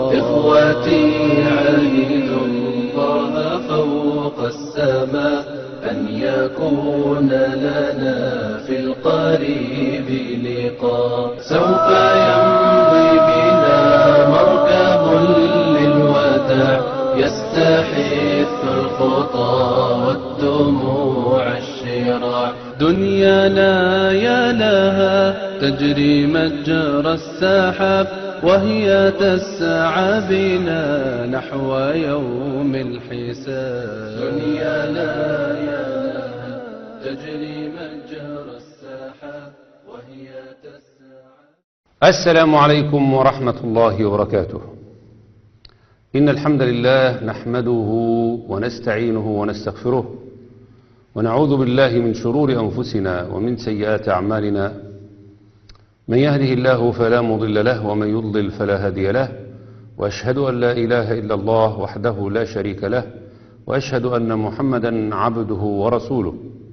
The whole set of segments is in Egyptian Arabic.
إخوتي عاهدوا الله فوق السماء أن يكون لنا في القريب لقاء سوف يمضي بنا مركب للوداع يستحث الخطى والدموع الشراع دنيانا يا لها تجري مجرى السحاب وهي تسعى بنا نحو يوم الحساب دنيانا يا لها تجري مجرى السحاب وهي تسعى السلام عليكم ورحمة الله وبركاته إن الحمد لله نحمده ونستعينه ونستغفره ونعوذ بالله من شرور أنفسنا ومن سيئات أعمالنا من يهده الله فلا مضل له ومن يضلل فلا هادي له وأشهد أن لا إله إلا الله وحده لا شريك له وأشهد أن محمدا عبده ورسوله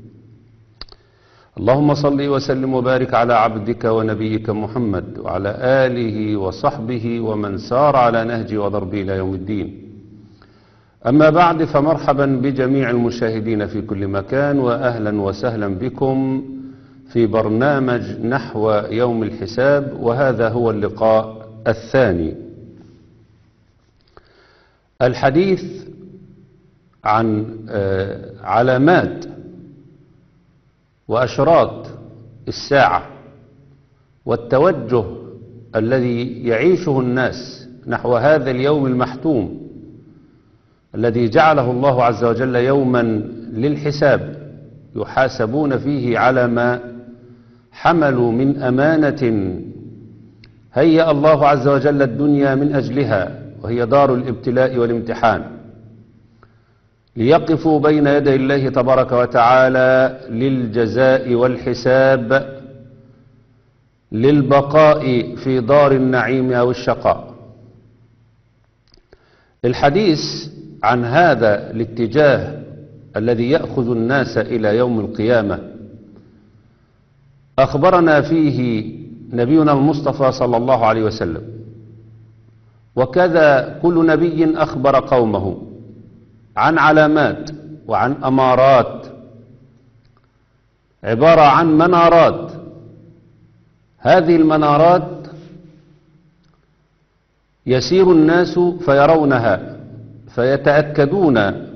اللهم صل وسلم وبارك على عبدك ونبيك محمد وعلى آله وصحبه ومن سار على نهج وضرب إلى يوم الدين أما بعد فمرحبا بجميع المشاهدين في كل مكان وأهلا وسهلا بكم في برنامج نحو يوم الحساب وهذا هو اللقاء الثاني الحديث عن آه، علامات وأشراط الساعة والتوجه الذي يعيشه الناس نحو هذا اليوم المحتوم الذي جعله الله عز وجل يوما للحساب يحاسبون فيه على ما حملوا من أمانة هيأ الله عز وجل الدنيا من أجلها وهي دار الابتلاء والامتحان ليقفوا بين يدي الله تبارك وتعالى للجزاء والحساب للبقاء في دار النعيم أو الشقاء الحديث عن هذا الاتجاه الذي يأخذ الناس إلى يوم القيامة أخبرنا فيه نبينا المصطفى صلى الله عليه وسلم وكذا كل نبي أخبر قومه عن علامات وعن أمارات عبارة عن منارات هذه المنارات يسير الناس فيرونها فيتأكدون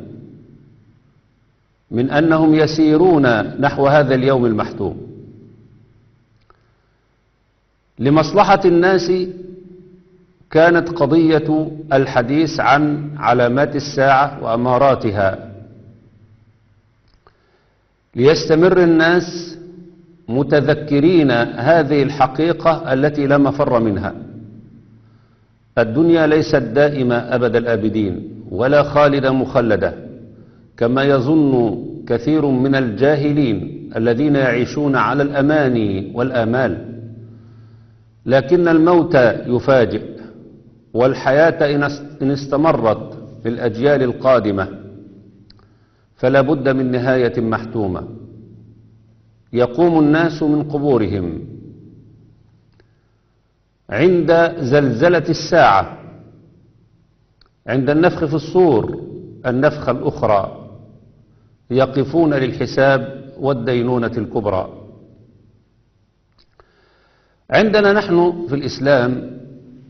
من أنهم يسيرون نحو هذا اليوم المحتوم لمصلحة الناس كانت قضية الحديث عن علامات الساعة وأماراتها ليستمر الناس متذكرين هذه الحقيقة التي لا مفر منها الدنيا ليست دائمة أبد الآبدين ولا خالدة مخلدة كما يظن كثير من الجاهلين الذين يعيشون على الأماني والآمال لكن الموت يفاجئ والحياة إن استمرت في الأجيال القادمة فلا بد من نهاية محتومة يقوم الناس من قبورهم عند زلزلة الساعة عند النفخ في الصور النفخة الأخرى يقفون للحساب والدينونة الكبرى عندنا نحن في الإسلام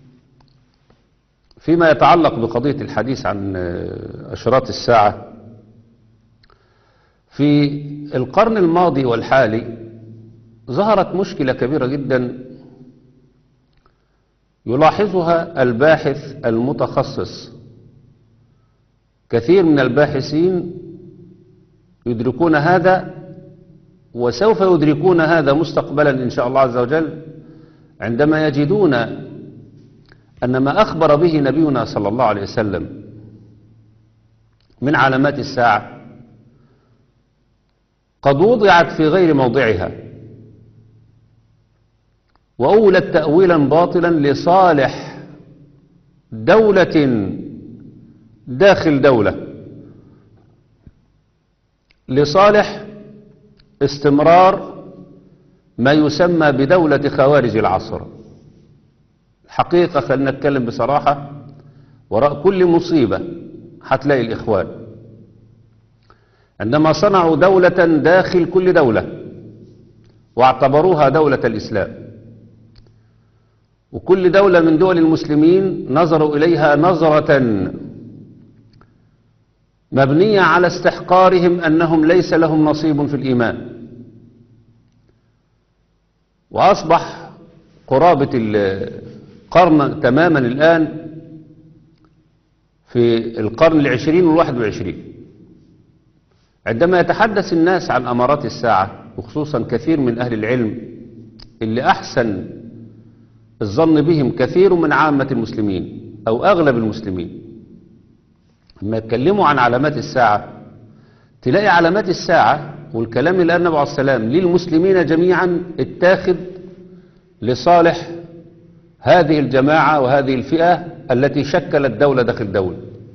فيما يتعلق بقضية الحديث عن أشراط الساعة في القرن الماضي والحالي ظهرت مشكلة كبيرة جدا يلاحظها الباحث المتخصص كثير من الباحثين يدركون هذا وسوف يدركون هذا مستقبلا إن شاء الله عز وجل عندما يجدون أن ما أخبر به نبينا صلى الله عليه وسلم من علامات الساعة قد وضعت في غير موضعها وأولت تأويلا باطلا لصالح دولة داخل دولة لصالح استمرار ما يسمى بدولة خوارج العصر حقيقة خلينا نتكلم بصراحة وراء كل مصيبة هتلاقي الإخوان عندما صنعوا دولة داخل كل دولة واعتبروها دولة الإسلام وكل دولة من دول المسلمين نظروا إليها نظرة مبنية على استحقارهم أنهم ليس لهم نصيب في الإيمان وأصبح قرابة القرن تماما الآن في القرن العشرين والواحد وعشرين عندما يتحدث الناس عن أمارات الساعة وخصوصا كثير من أهل العلم اللي أحسن الظن بهم كثير من عامة المسلمين أو أغلب المسلمين لما يتكلموا عن علامات الساعة تلاقي علامات الساعة والكلام اللي قال النبي عليه السلام للمسلمين جميعا اتاخد لصالح هذه الجماعة وهذه الفئة التي شكلت دولة داخل دولة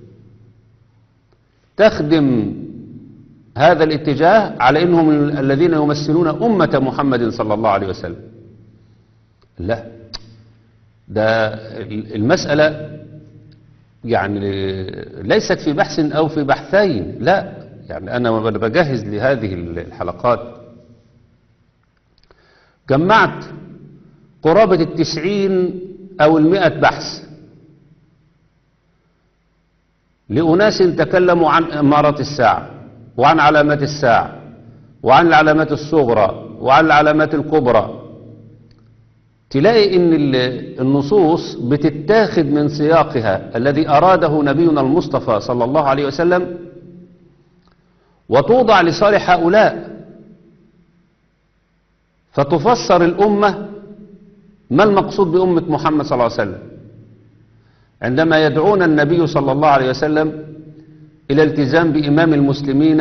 تخدم هذا الاتجاه على انهم الذين يمثلون أمة محمد صلى الله عليه وسلم لا ده المسألة يعني ليست في بحث أو في بحثين لا يعني أنا وأنا بجهز لهذه الحلقات جمعت قرابة التسعين أو المئة بحث لأناس تكلموا عن إمارة الساعة وعن علامات الساعة وعن العلامات الصغرى وعن العلامات الكبرى تلاقي ان النصوص بتتاخد من سياقها الذي اراده نبينا المصطفى صلى الله عليه وسلم وتوضع لصالح هؤلاء فتفسر الامه ما المقصود بامه محمد صلى الله عليه وسلم عندما يدعون النبي صلى الله عليه وسلم الى التزام بامام المسلمين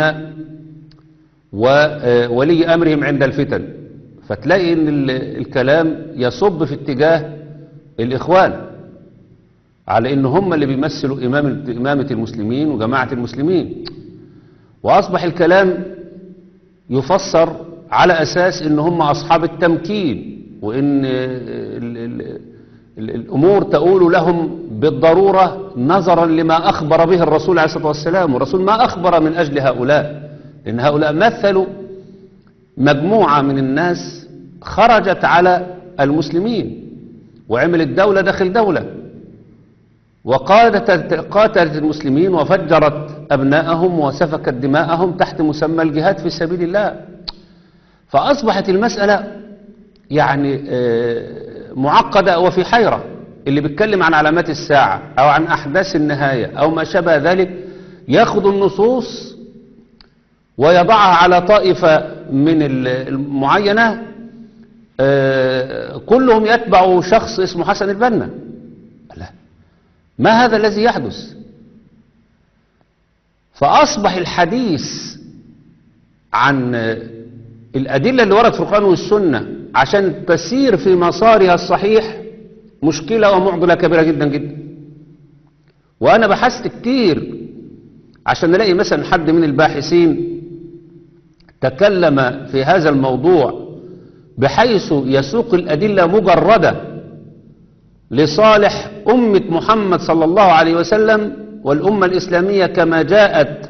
وولي امرهم عند الفتن فتلاقي ان الكلام يصب في اتجاه الاخوان على ان هم اللي بيمثلوا امامة المسلمين وجماعة المسلمين واصبح الكلام يفسر على اساس ان هم اصحاب التمكين وان ال ال ال الامور تقول لهم بالضرورة نظرا لما اخبر به الرسول عليه الصلاة والسلام والرسول ما اخبر من اجل هؤلاء لان هؤلاء مثلوا مجموعة من الناس خرجت على المسلمين وعملت دولة داخل دولة وقادت قاتلت المسلمين وفجرت أبناءهم وسفكت دماءهم تحت مسمى الجهاد في سبيل الله فأصبحت المسألة يعني معقدة وفي حيرة اللي بيتكلم عن علامات الساعة أو عن أحداث النهاية أو ما شابه ذلك ياخذ النصوص ويضعها على طائفة من المعينة كلهم يتبعوا شخص اسمه حسن البنا لا ما هذا الذي يحدث فأصبح الحديث عن الأدلة اللي وردت في القرآن والسنة عشان تسير في مسارها الصحيح مشكلة ومعضلة كبيرة جدا جدا وأنا بحثت كتير عشان نلاقي مثلا حد من الباحثين تكلم في هذا الموضوع بحيث يسوق الأدلة مجردة لصالح أمة محمد صلى الله عليه وسلم والأمة الإسلامية كما جاءت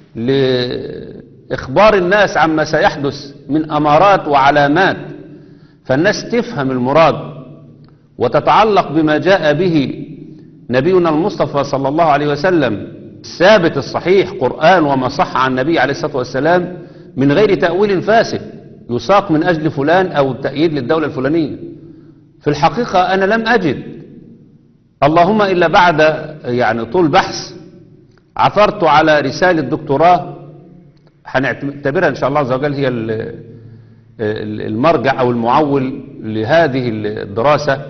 لإخبار الناس عما سيحدث من أمارات وعلامات فالناس تفهم المراد وتتعلق بما جاء به نبينا المصطفى صلى الله عليه وسلم الثابت الصحيح قرآن وما صح عن النبي عليه الصلاة والسلام من غير تأويل فاسد يساق من أجل فلان أو تأييد للدولة الفلانية في الحقيقة أنا لم أجد اللهم إلا بعد يعني طول بحث عثرت على رسالة دكتوراه هنعتبرها إن شاء الله عز وجل هي المرجع أو المعول لهذه الدراسة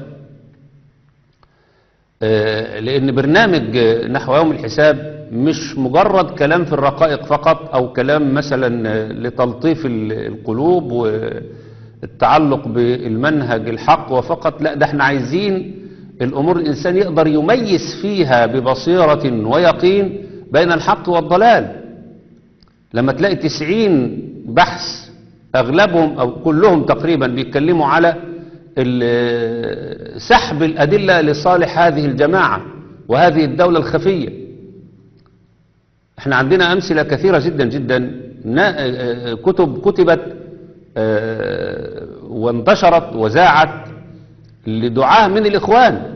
لأن برنامج نحو يوم الحساب مش مجرد كلام في الرقائق فقط أو كلام مثلا لتلطيف القلوب والتعلق بالمنهج الحق وفقط لا ده احنا عايزين الأمور الإنسان يقدر يميز فيها ببصيرة ويقين بين الحق والضلال لما تلاقي تسعين بحث أغلبهم أو كلهم تقريبا بيتكلموا على سحب الأدلة لصالح هذه الجماعة وهذه الدولة الخفية احنا عندنا أمثلة كثيرة جدا جدا نا- آه، آه، كتب كتبت آه، وانتشرت وذاعت لدعاة من الإخوان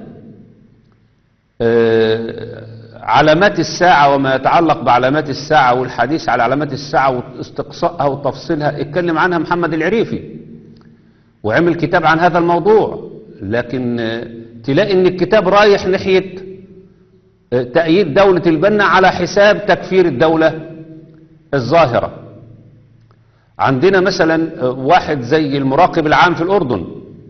آه، علامات الساعة وما يتعلق بعلامات الساعة والحديث على علامات الساعة واستقصائها وتفصيلها اتكلم عنها محمد العريفي وعمل كتاب عن هذا الموضوع لكن آه، تلاقي ان الكتاب رايح ناحية آه، تأييد دولة البنا على حساب تكفير الدولة الظاهرة عندنا مثلا آه، واحد زي المراقب العام في الأردن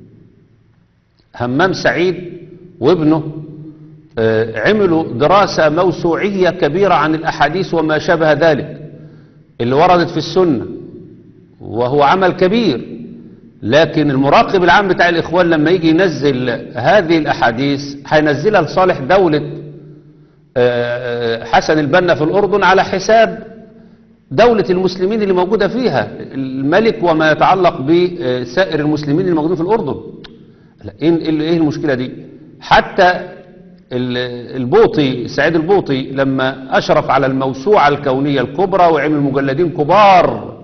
همام سعيد وابنه آه، عملوا دراسة موسوعية كبيرة عن الأحاديث وما شابه ذلك اللي وردت في السنة وهو عمل كبير لكن المراقب العام بتاع الإخوان لما يجي ينزل هذه الأحاديث هينزلها لصالح دولة آه، حسن البنا في الأردن على حساب دولة المسلمين اللي موجودة فيها الملك وما يتعلق بسائر المسلمين اللي موجودين في الأردن لا، ايه إيه- ايه المشكلة دي حتى ال- البوطي سعيد البوطي لما أشرف على الموسوعة الكونية الكبرى وعمل مجلدين كبار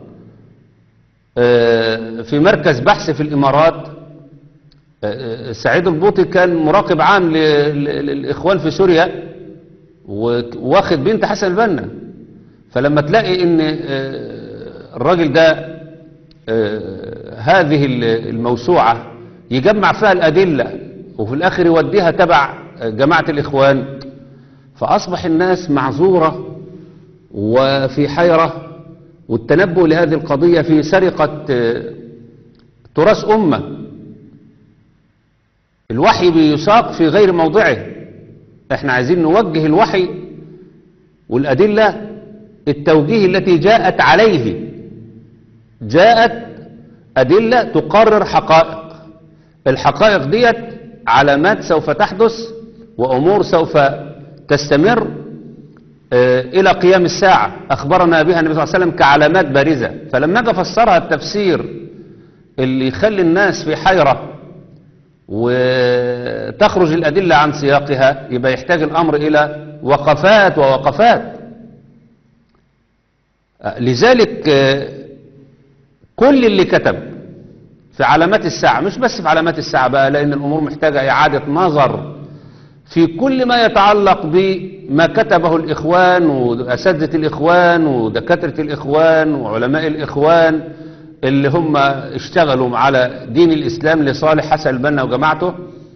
آه، في مركز بحث في الإمارات آه، آه، سعيد البوطي كان مراقب عام ل- ل- للإخوان في سوريا واخد بنت حسن البنا فلما تلاقي ان آه، الراجل ده آه، هذه ال- الموسوعة يجمع فيها الأدلة وفي الآخر يوديها تبع جماعة الإخوان فأصبح الناس معذورة وفي حيرة والتنبؤ لهذه القضية في سرقة آه، تراث أمة الوحي بيساق في غير موضعه احنا عايزين نوجه الوحي والأدلة التوجيه التي جاءت عليه جاءت أدلة تقرر حقائق الحقائق ديت علامات سوف تحدث وأمور سوف تستمر آه، إلى قيام الساعة أخبرنا بها النبي صلى الله عليه وسلم كعلامات بارزة فلما أجي أفسرها التفسير اللي يخلي الناس في حيرة وتخرج الأدلة عن سياقها يبقى يحتاج الأمر إلى وقفات ووقفات آه، لذلك آه، كل اللي كتب في علامات الساعة مش بس في علامات الساعة بقى لأن الأمور محتاجة إعادة نظر في كل ما يتعلق بما كتبه الإخوان وأساتذة الإخوان ودكاترة الإخوان وعلماء الإخوان اللي هم اشتغلوا على دين الإسلام لصالح حسن البنا وجماعته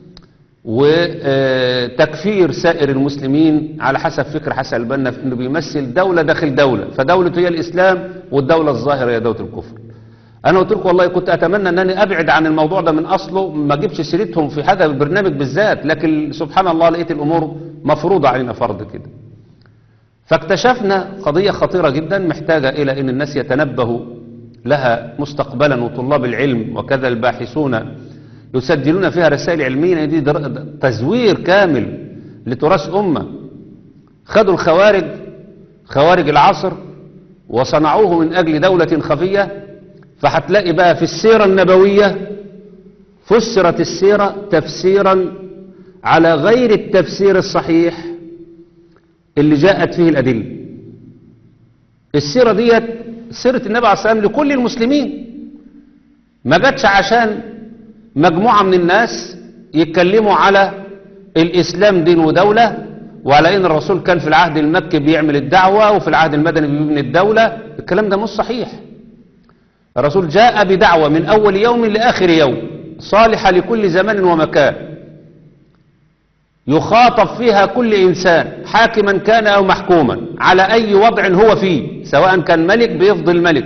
وتكفير سائر المسلمين على حسب فكر حسن البنا في انه بيمثل دولة داخل دولة فدولته هي الإسلام والدولة الظاهرة هي دولة الكفر انا قلت لكم والله كنت اتمنى انني ابعد عن الموضوع ده من اصله ما اجيبش سيرتهم في هذا البرنامج بالذات لكن سبحان الله لقيت الامور مفروضة علينا فرض كده فاكتشفنا قضية خطيرة جدا محتاجة الى ان الناس يتنبهوا لها مستقبلا وطلاب العلم وكذا الباحثون يسجلون فيها رسائل علمية دي در- تزوير كامل لتراث أمة خدوا الخوارج خوارج العصر وصنعوه من أجل دولة خفية فهتلاقي بقى في السيرة النبوية فسرت السيرة تفسيرا على غير التفسير الصحيح اللي جاءت فيه الأدلة السيرة ديت سيرة النبي عليه الصلاة والسلام لكل المسلمين ما جاتش عشان مجموعة من الناس يتكلموا على الإسلام دين ودولة وعلى إن الرسول كان في العهد المكي بيعمل الدعوة وفي العهد المدني بيبني الدولة الكلام ده مش صحيح الرسول جاء بدعوة من أول يوم لآخر يوم صالحة لكل زمان ومكان يخاطب فيها كل إنسان حاكما كان أو محكوما على أي وضع هو فيه سواء كان ملك بيفضل ملك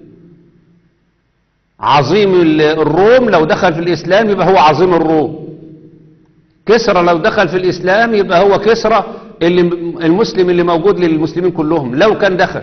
عظيم ال- الروم لو دخل في الإسلام يبقى هو عظيم الروم كسرى لو دخل في الإسلام يبقى هو كسرى اللي المسلم اللي موجود للمسلمين كلهم لو كان دخل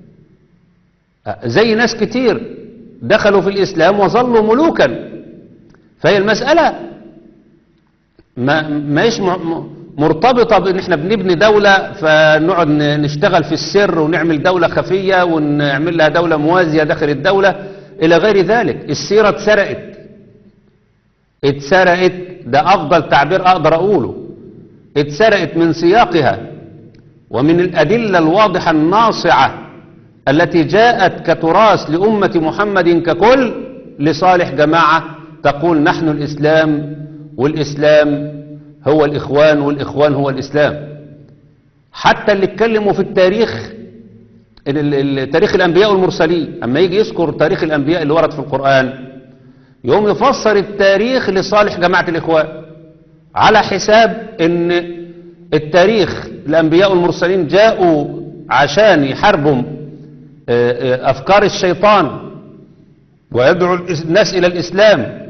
زي ناس كتير دخلوا في الإسلام وظلوا ملوكا فهي المسألة ما ماهيش م- م- مرتبطة بان احنا بنبني دولة فنقعد ن- نشتغل في السر ونعمل دولة خفية ونعمل لها دولة موازية داخل الدولة الى غير ذلك السيرة اتسرقت اتسرقت ده افضل تعبير اقدر اقوله اتسرقت من سياقها ومن الأدلة الواضحة الناصعة التي جاءت كتراث لأمة محمد ككل لصالح جماعة تقول نحن الإسلام والإسلام هو الإخوان والإخوان هو الإسلام حتى اللي اتكلموا في التاريخ ال- ال- تاريخ الأنبياء والمرسلين أما يجي يذكر تاريخ الأنبياء اللي ورد في القرآن يوم يفسر التاريخ لصالح جماعة الإخوان على حساب ان التاريخ الأنبياء والمرسلين جاءوا عشان يحاربوا آه، آه، أفكار الشيطان ويدعو الإس- الناس إلى الإسلام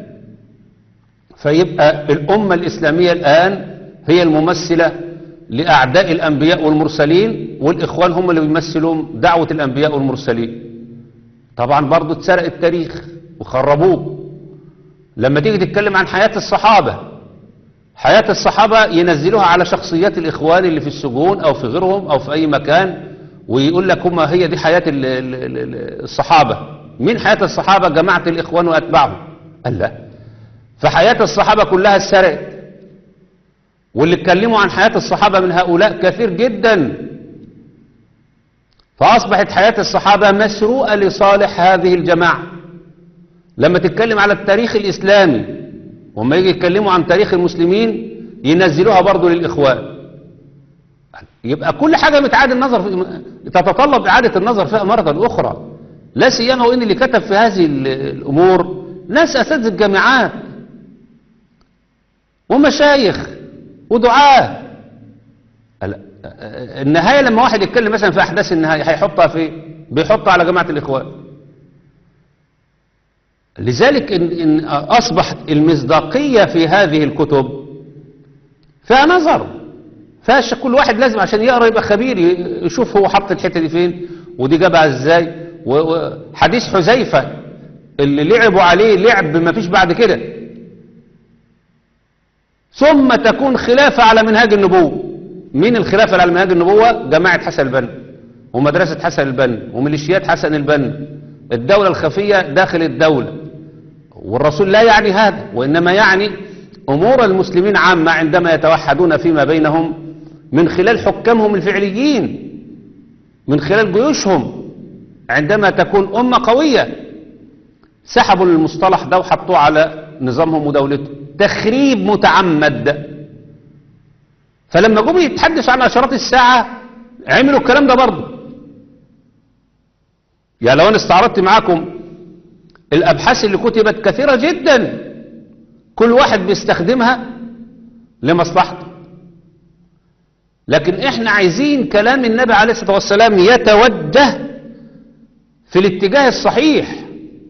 فيبقى الأمة الإسلامية الآن هي الممثلة لأعداء الأنبياء والمرسلين والإخوان هم اللي بيمثلوا دعوة الأنبياء والمرسلين طبعا برضو اتسرق التاريخ وخربوه لما تيجي تتكلم عن حياة الصحابة حياة الصحابة ينزلوها على شخصيات الإخوان اللي في السجون أو في غيرهم أو في أي مكان ويقول لك هما هي دي حياة ال- ال- ال- الصحابة مين حياة الصحابة جماعة الإخوان وأتباعهم قال لا فحياة الصحابة كلها اتسرقت واللي اتكلموا عن حياة الصحابة من هؤلاء كثير جدا فأصبحت حياة الصحابة مسروقة لصالح هذه الجماعة لما تتكلم على التاريخ الإسلامي وما يجي يتكلموا عن تاريخ المسلمين ينزلوها برضو للإخوان يبقى كل حاجة متعاد النظر في تتطلب إعادة النظر فيها مرة أخرى لا سيما وإن اللي كتب في هذه ال- الأمور ناس أساتذة جامعات ومشايخ ودعاة ال- النهاية لما واحد يتكلم مثلا في أحداث النهاية هيحطها في بيحطها على جماعة الإخوان لذلك إن, إن أصبحت المصداقية في هذه الكتب فيها نظر فيها ش- كل واحد لازم عشان يقرأ يبقى خبير ي- يشوف هو حط الحتة دي فين ودي جابها ازاي و- وحديث حذيفة اللي لعبوا عليه لعب ما فيش بعد كده ثم تكون خلافة على منهاج النبوة مين الخلافة على منهاج النبوة جماعة حسن البنا ومدرسة حسن البنا وميليشيات حسن البنا الدولة الخفية داخل الدولة والرسول لا يعني هذا وإنما يعني أمور المسلمين عامة عندما يتوحدون فيما بينهم من خلال حكامهم الفعليين من خلال جيوشهم عندما تكون أمة قوية سحبوا المصطلح ده وحطوه على نظامهم ودولتهم تخريب متعمد فلما جم يتحدثوا عن أشراط الساعة عملوا الكلام ده برضه يعني لو أنا استعرضت معاكم الأبحاث اللي كتبت كثيرة جدا كل واحد بيستخدمها لمصلحته لكن احنا عايزين كلام النبي عليه الصلاة والسلام يتوجه في الاتجاه الصحيح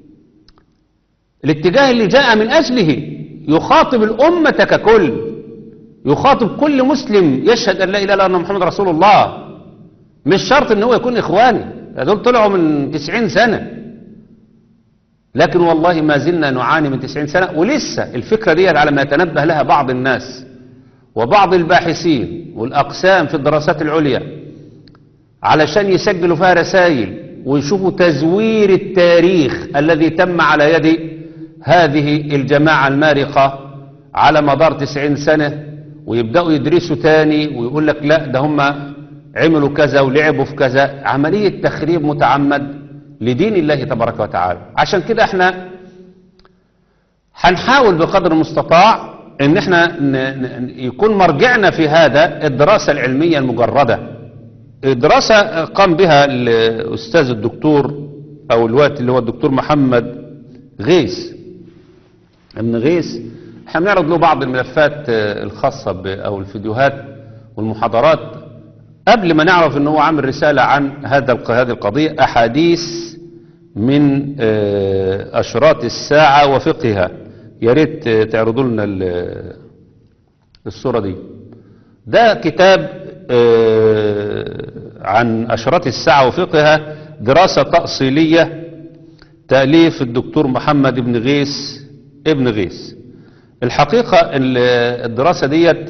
الاتجاه اللي جاء من أجله يخاطب الأمة ككل يخاطب كل مسلم يشهد أن لا إله إلا الله محمد رسول الله مش شرط ان هو يكون إخواني دول طلعوا من 90 سنة لكن والله ما زلنا نعاني من 90 سنة ولسه الفكرة دي على ما يتنبه لها بعض الناس وبعض الباحثين والأقسام في الدراسات العليا علشان يسجلوا فيها رسائل ويشوفوا تزوير التاريخ الذي تم على يد هذه الجماعة المارقة على مدار 90 سنة ويبدأوا يدرسوا تاني ويقول لك لا ده هم عملوا كذا ولعبوا في كذا عملية تخريب متعمد لدين الله تبارك وتعالى عشان كده احنا هنحاول بقدر المستطاع ان احنا ن- ن- يكون مرجعنا في هذا الدراسة العلمية المجردة دراسة قام بها الأستاذ الدكتور أو الوقت اللي هو الدكتور محمد غيث ابن غيث احنا بنعرض له بعض الملفات آه، الخاصة ب- أو الفيديوهات والمحاضرات قبل ما نعرف ان هو عامل رسالة عن هذا الق- هذه القضية أحاديث من آه، أشراط الساعة وفقهها يا ريت آه، تعرضوا لنا ال- الصورة دي ده كتاب آه، عن أشراط الساعة وفقهها دراسة تأصيلية تأليف الدكتور محمد بن غيث ابن غيث الحقيقة ال- الدراسة ديت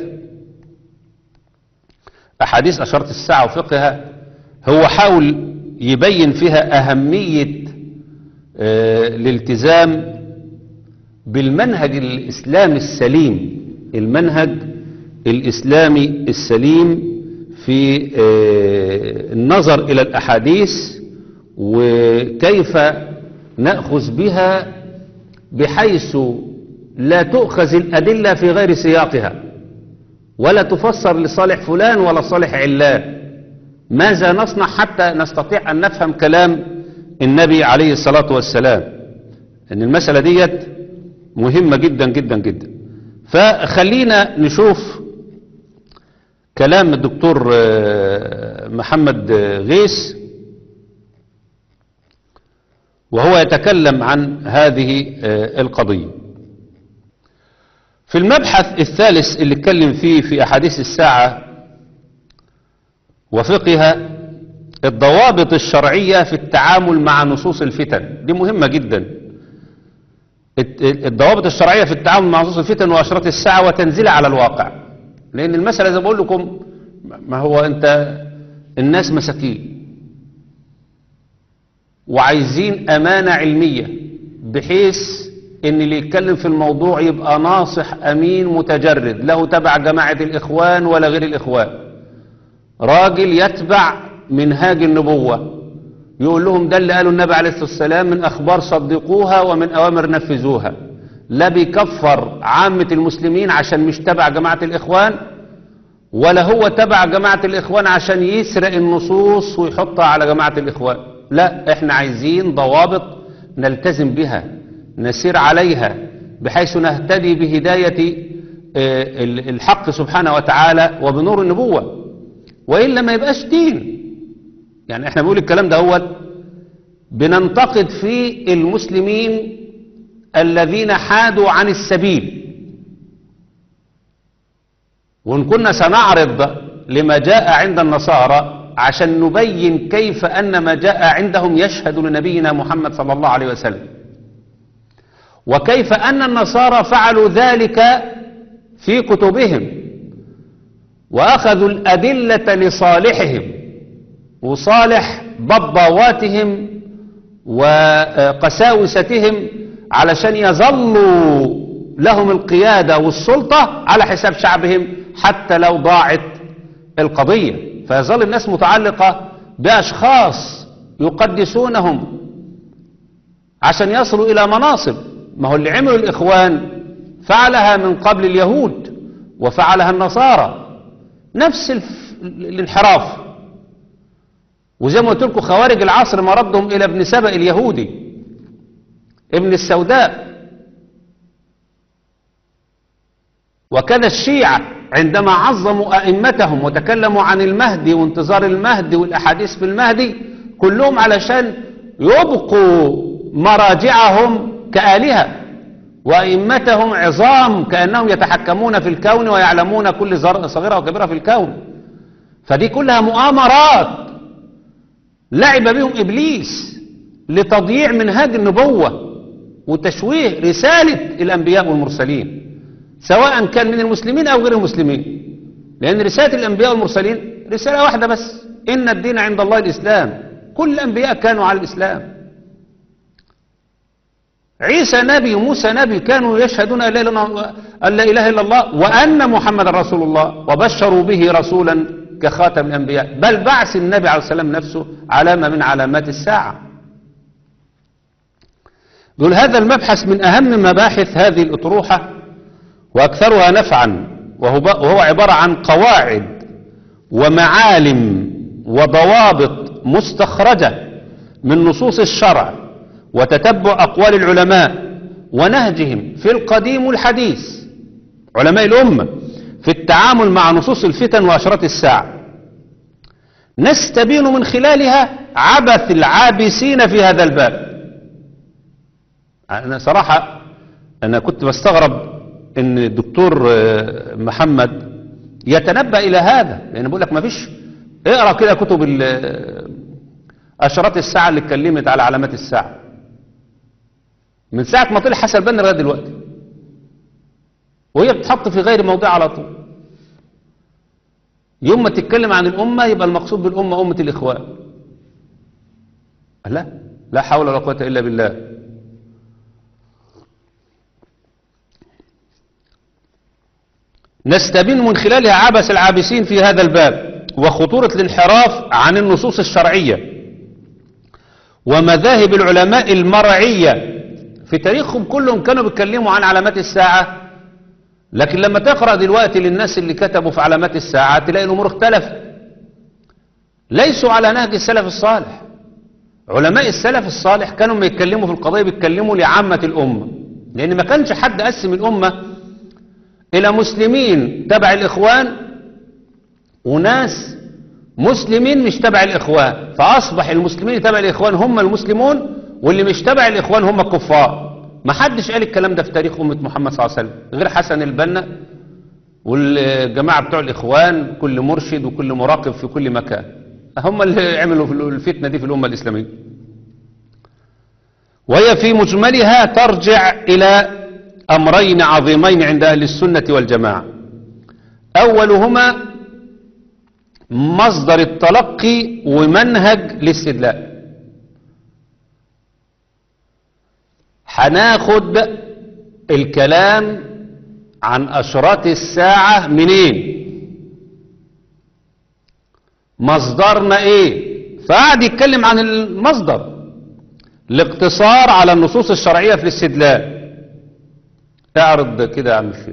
أحاديث أشراط الساعة وفقهها هو حاول يبين فيها أهمية آه، الالتزام بالمنهج الإسلامي السليم المنهج الإسلامي السليم في آه، النظر إلى الأحاديث وكيف نأخذ بها بحيث لا تؤخذ الأدلة في غير سياقها ولا تفسر لصالح فلان ولا صالح علان ماذا نصنع حتى نستطيع أن نفهم كلام النبي عليه الصلاة والسلام أن المسألة ديت مهمة جدا جدا جدا فخلينا نشوف كلام الدكتور آه، محمد آه، غيث وهو يتكلم عن هذه آه، القضية في المبحث الثالث اللي اتكلم فيه في أحاديث الساعة وفقها الضوابط الشرعية في التعامل مع نصوص الفتن دي مهمة جدا الت- الضوابط الشرعية في التعامل مع نصوص الفتن وأشراط الساعة وتنزيلها على الواقع لأن المسألة زي ما بقول لكم ما هو أنت الناس مساكين وعايزين أمانة علمية بحيث ان اللي يتكلم في الموضوع يبقى ناصح امين متجرد له تبع جماعة الاخوان ولا غير الاخوان راجل يتبع منهاج النبوة يقول لهم ده اللي قاله النبي عليه الصلاة والسلام من اخبار صدقوها ومن اوامر نفذوها لا بيكفر عامة المسلمين عشان مش تبع جماعة الاخوان ولا هو تبع جماعة الاخوان عشان يسرق النصوص ويحطها على جماعة الاخوان لا احنا عايزين ضوابط نلتزم بها نسير عليها بحيث نهتدي بهداية آه، ال- الحق سبحانه وتعالى وبنور النبوة وإلا ما يبقاش دين يعني احنا بنقول الكلام ده هو بننتقد في المسلمين الذين حادوا عن السبيل وإن كنا سنعرض لما جاء عند النصارى عشان نبين كيف أن ما جاء عندهم يشهد لنبينا محمد صلى الله عليه وسلم وكيف أن النصارى فعلوا ذلك في كتبهم وأخذوا الأدلة لصالحهم وصالح ضباواتهم وقساوستهم علشان يظلوا لهم القيادة والسلطة على حساب شعبهم حتى لو ضاعت القضية فيظل الناس متعلقة بأشخاص يقدسونهم عشان يصلوا إلى مناصب ما هو اللي عملوا الإخوان فعلها من قبل اليهود وفعلها النصارى نفس الف... الانحراف وزي ما قلت لكم خوارج العصر مردهم إلى ابن سبأ اليهودي ابن السوداء وكذا الشيعة عندما عظموا أئمتهم وتكلموا عن المهدي وانتظار المهدي والأحاديث في المهدي كلهم علشان يبقوا مراجعهم كآلهة وأئمتهم عظام كأنهم يتحكمون في الكون ويعلمون كل زر- صغيرة وكبيرة في الكون فدي كلها مؤامرات لعب بهم إبليس لتضييع منهاج النبوة وتشويه رسالة الأنبياء والمرسلين سواء كان من المسلمين أو غير المسلمين لأن رسالة الأنبياء والمرسلين رسالة واحدة بس إن الدين عند الله الإسلام كل الأنبياء كانوا على الإسلام عيسى نبي وموسى نبي كانوا يشهدون أن لا إله إلا الله- أن لا إله إلا الله وأن محمد رسول الله وبشروا به رسولا كخاتم الأنبياء بل بعث النبي عليه السلام نفسه علامة من علامات الساعة دول هذا المبحث من أهم مباحث هذه الأطروحة وأكثرها نفعا وهو, وهو عبارة عن قواعد ومعالم وضوابط مستخرجة من نصوص الشرع وتتبع أقوال العلماء ونهجهم في القديم والحديث علماء الأمة في التعامل مع نصوص الفتن وأشراط الساعة نستبين من خلالها عبث العابسين في هذا الباب أنا صراحة أنا كنت بستغرب أن الدكتور آه، محمد يتنبأ إلى هذا لأن بقول لك ما فيش اقرأ كده كتب ال- أشراط الساعة اللي اتكلمت على علامات الساعة من ساعة ما طلع حسن البنا لغاية دلوقتي وهي بتتحط في غير موضع على طول يوم ما تتكلم عن الأمة يبقى المقصود بالأمة أمة الإخوان لا لا حول ولا قوة إلا بالله نستبين من خلالها عبث العابسين في هذا الباب وخطورة الانحراف عن النصوص الشرعية ومذاهب العلماء المرعية في تاريخهم كلهم كانوا بيتكلموا عن علامات الساعة لكن لما تقرأ دلوقتي للناس اللي كتبوا في علامات الساعة تلاقي الأمور اختلفت ليسوا على نهج السلف الصالح علماء السلف الصالح كانوا ما يتكلموا في القضية بيتكلموا لعامة الأمة لأن ما كانش حد قسم الأمة إلى مسلمين تبع الإخوان وناس مسلمين مش تبع الإخوان فأصبح المسلمين تبع الإخوان هم المسلمون واللي مش تبع الإخوان هم الكفار ما حدش قال الكلام ده في تاريخ أمة محمد صلى الله عليه وسلم غير حسن البنا والجماعة بتوع الإخوان كل مرشد وكل مراقب في كل مكان هم اللي عملوا في الفتنة دي في الأمة الإسلامية وهي في مجملها ترجع إلى أمرين عظيمين عند أهل السنة والجماعة أولهما مصدر التلقي ومنهج الاستدلال هناخد الكلام عن أشراط الساعة منين مصدرنا ايه فقعد يتكلم عن المصدر الاقتصار على النصوص الشرعية في الاستدلال اعرض كده يا عم الشيخ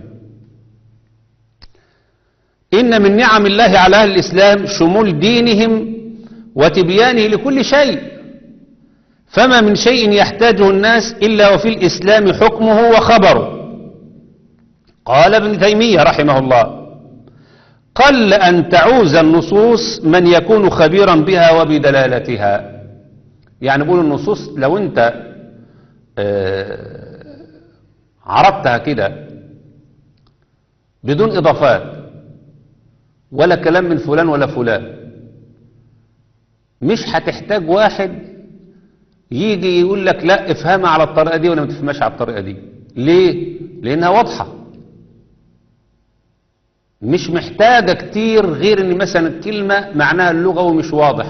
إن من نعم الله على أهل الإسلام شمول دينهم وتبيانه لكل شيء فما من شيء يحتاجه الناس إلا وفي الإسلام حكمه وخبره قال ابن تيمية رحمه الله قل أن تعوز النصوص من يكون خبيرا بها وبدلالتها يعني بقول النصوص لو انت آه عرضتها كده بدون إضافات ولا كلام من فلان ولا فلان مش هتحتاج واحد يجي يقول لك لا افهمها على الطريقة دي ولا ما تفهمهاش على الطريقة دي ليه لانها واضحة مش محتاجة كتير غير ان مثلا الكلمة معناها اللغوي مش واضح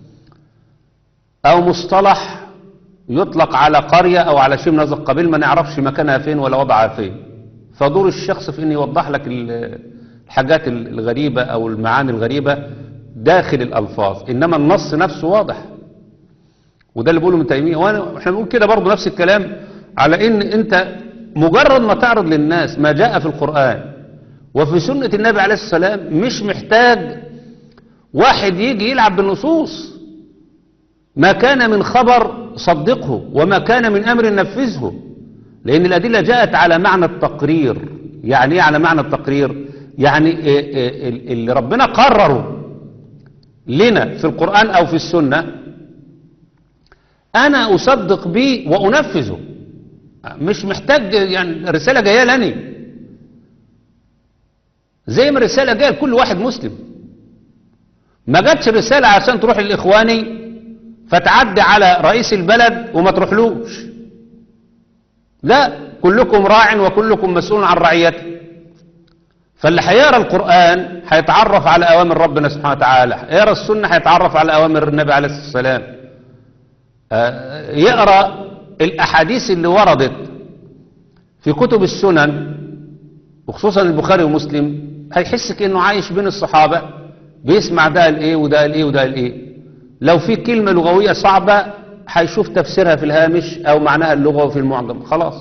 او مصطلح يطلق على قرية او على شيء من هذا القبيل ما نعرفش مكانها فين ولا وضعها فين فدور الشخص في انه يوضح لك الحاجات الغريبة او المعاني الغريبة داخل الالفاظ انما النص نفسه واضح وده اللي بقوله من تيمية وانا احنا بنقول كده برضه نفس الكلام على ان انت مجرد ما تعرض للناس ما جاء في القرآن وفي سنة النبي عليه الصلاة والسلام مش محتاج واحد يجي يلعب بالنصوص ما كان من خبر صدقه وما كان من أمر نفذه لأن الأدلة جاءت على معنى التقرير يعني ايه على معنى التقرير يعني اللي ربنا قرره لنا في القرآن أو في السنة أنا أصدق به وأنفذه مش محتاج يعني رسالة جاية لني زي ما الرسالة جاية لكل واحد مسلم ما جاتش رسالة عشان تروح للإخواني فتعدي على رئيس البلد وما تروحلوش لا كلكم راع وكلكم مسؤول عن رعيته فاللي هيقرا القرآن هيتعرف على أوامر ربنا سبحانه وتعالى يقرا السنة هيتعرف على أوامر النبي عليه الصلاة والسلام يقرأ الأحاديث اللي وردت في كتب السنن وخصوصا البخاري ومسلم هيحس كأنه عايش بين الصحابة بيسمع ده الايه وده الايه وده الايه لو في كلمة لغوية صعبة هيشوف تفسيرها في الهامش او معناها اللغوي في المعجم خلاص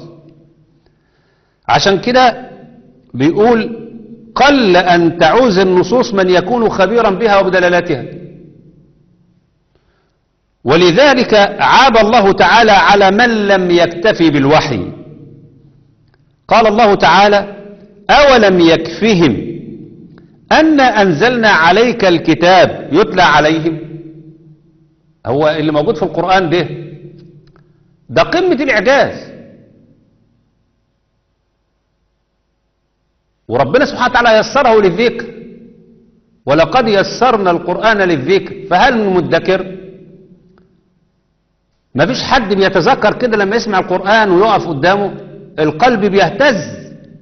عشان كده بيقول قل أن تعوز النصوص من يكون خبيرا بها وبدلالاتها ولذلك عاب الله تعالى على من لم يكتفي بالوحي قال الله تعالى أولم يكفهم أن أنزلنا عليك الكتاب يتلى عليهم هو اللي موجود في القرآن ده ده قمة الإعجاز وربنا سبحانه وتعالى يسره للذكر ولقد يسرنا القرآن للذكر فهل من مدكر ما فيش حد بيتذكر كده لما يسمع القرآن ويقف قدامه القلب بيهتز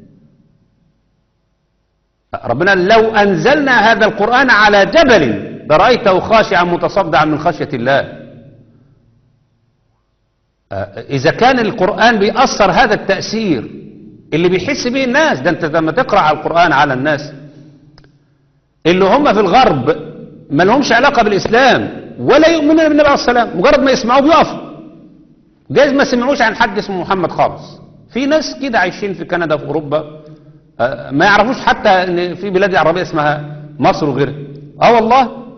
ربنا لو أنزلنا هذا القرآن على جبل لرأيته خاشعا متصدعا من خشية الله إذا كان القرآن بيأثر هذا التأثير اللي بيحس به الناس ده انت لما تقرأ على القرآن على الناس اللي هم في الغرب ما لهمش علاقة بالإسلام ولا يؤمنون بالنبي عليه السلام مجرد ما يسمعوه بيقفوا جايز ما سمعوش عن حد اسمه محمد خالص في ناس كده عايشين في كندا في أوروبا آه، ما يعرفوش حتى ان في بلاد عربية اسمها مصر وغيرها اه والله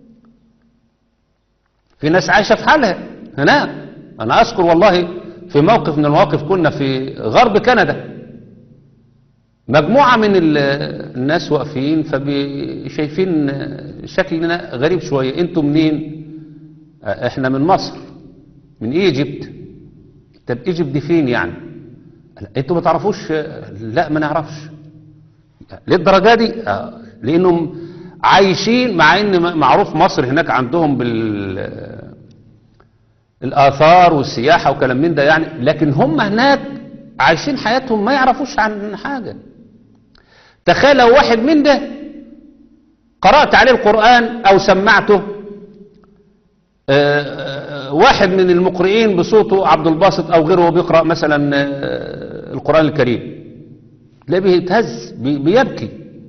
في ناس عايشة في حالها هناك انا اذكر والله في موقف من المواقف كنا في غرب كندا مجموعة من ال- الناس واقفين فشايفين شكلنا غريب شوية انتوا منين آه، احنا من مصر من ايجيبت طب ايجيبت دي فين يعني لا، انتوا ما تعرفوش آه، لا ما نعرفش للدرجة دي آه، لانهم عايشين مع ان م- معروف مصر هناك عندهم بال الآثار والسياحة وكلام من ده يعني لكن هم هناك عايشين حياتهم ما يعرفوش عن حاجة تخيل لو واحد من ده قرأت عليه القرآن أو سمعته آه، آه، واحد من المقرئين بصوته عبد الباسط أو غيره بيقرأ مثلا آه، القرآن الكريم تلاقيه بيتهز بي- بيبكي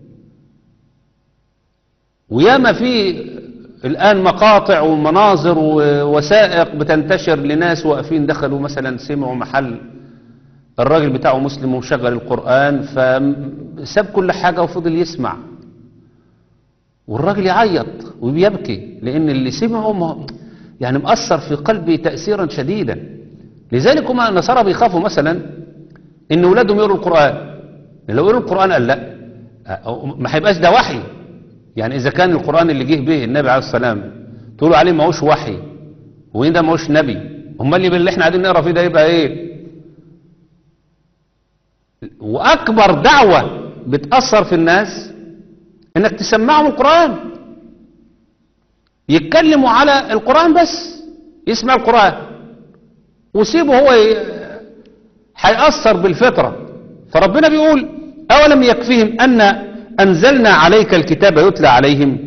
وياما في الآن مقاطع ومناظر ووثائق بتنتشر لناس واقفين دخلوا مثلا سمعوا محل الراجل بتاعه مسلم ومشغل القرآن فساب كل حاجة وفضل يسمع والراجل يعيط وبيبكي لأن اللي سمعه ما- يعني مأثر في قلبي تأثيرا شديدا لذلك هم النصارى بيخافوا مثلا إن أولادهم يقروا القرآن لو يقروا القرآن قال لا أه، ما هيبقاش ده وحي يعني إذا كان القرآن اللي جه به النبي عليه السلام تقولوا عليه ما هوش وحي وإن ده ما هوش نبي امال اللي اللي احنا قاعدين نقرا فيه ده يبقى ايه واكبر دعوة بتأثر في الناس انك تسمعهم القرآن يتكلموا على القرآن بس يسمع القرآن وسيبه هو ي... هيأثر بالفطرة فربنا بيقول أولم يكفيهم أن أنزلنا عليك الكتاب يتلى عليهم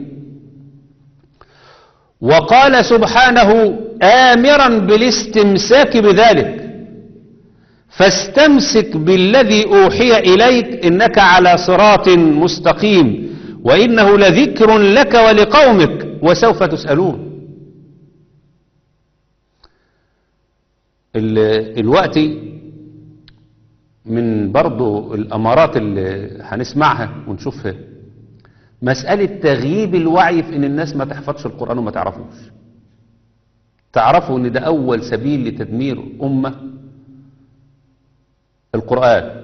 وقال سبحانه آمرا بالاستمساك بذلك فاستمسك بالذي أوحي إليك إنك على صراط مستقيم وإنه لذكر لك ولقومك وسوف تسألون ال- الوقت من برضو الأمارات اللي هنسمعها ونشوفها مسألة تغييب الوعي في إن الناس ما تحفظش القرآن وما تعرفوش تعرفوا إن ده أول سبيل لتدمير أمة القرآن